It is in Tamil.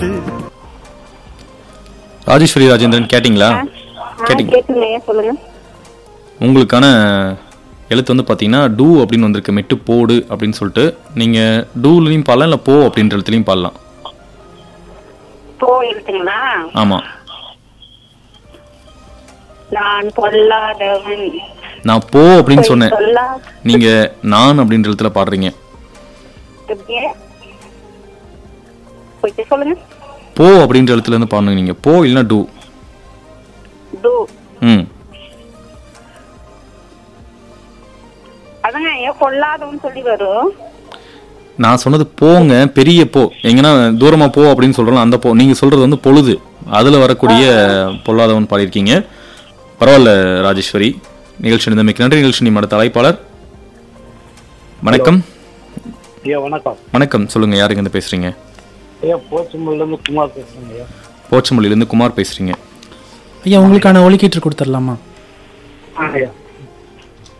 போடு ராஜேஸ்வரி ராஜேந்திரன் கேட்டிங்களா ஆ கேட்டிங்க கேக்குங்க சொல்லுங்க உங்களுக்கான எழுத்து வந்து பார்த்தீங்கன்னா டூ அப்படின்னு வந்திருக்கு மெட்டு போடு அப்படின்னு சொல்லிட்டு நீங்கள் டூலையும் பாடலாம் இல்லை போ அப்படின்ற எழுத்துலையும் பாடலாம் போ எழுத்துங்களா ஆமாம் நான் பொல்லாதவன் நான் போ அப்படின்னு சொன்னேன் சொல்லா நீங்கள் நான் அப்படின்ற எழுத்துல பாடுறீங்க எப்படியே? போயிட்டு சொல்லுங்க போ அப்படின்ற எழுத்துல இருந்து பாடணும் நீங்கள் போ இல்லைன்னா டூ டூ ம் அதாங்க ஏன் பொல்லாதவன் சொல்லி வரும் நான் சொன்னது போங்க பெரிய போ எங்கன்னா தூரமா போ அப்படின்னு சொல்றோம் அந்த போ நீங்க சொல்றது வந்து பொழுது அதுல வரக்கூடிய பொல்லாதவன் பாடியிருக்கீங்க பரவாயில்ல ராஜேஸ்வரி நிகழ்ச்சி நிலைமைக்கு நன்றி நிகழ்ச்சி நீ அடுத்த அழைப்பாளர் வணக்கம் ஐயா வணக்கம் வணக்கம் சொல்லுங்க யாருங்க இருந்து பேசுறீங்க ஐயா போச்சம்பள்ளில இருந்து குமார் பேசுறேங்க ஐயா போச்சமல்லியில இருந்து குமார் பேசுறீங்க ஐயா உங்களுக்கான ஒலிக்கீற்று கொடுத்துடலாமா ஆ ஐயா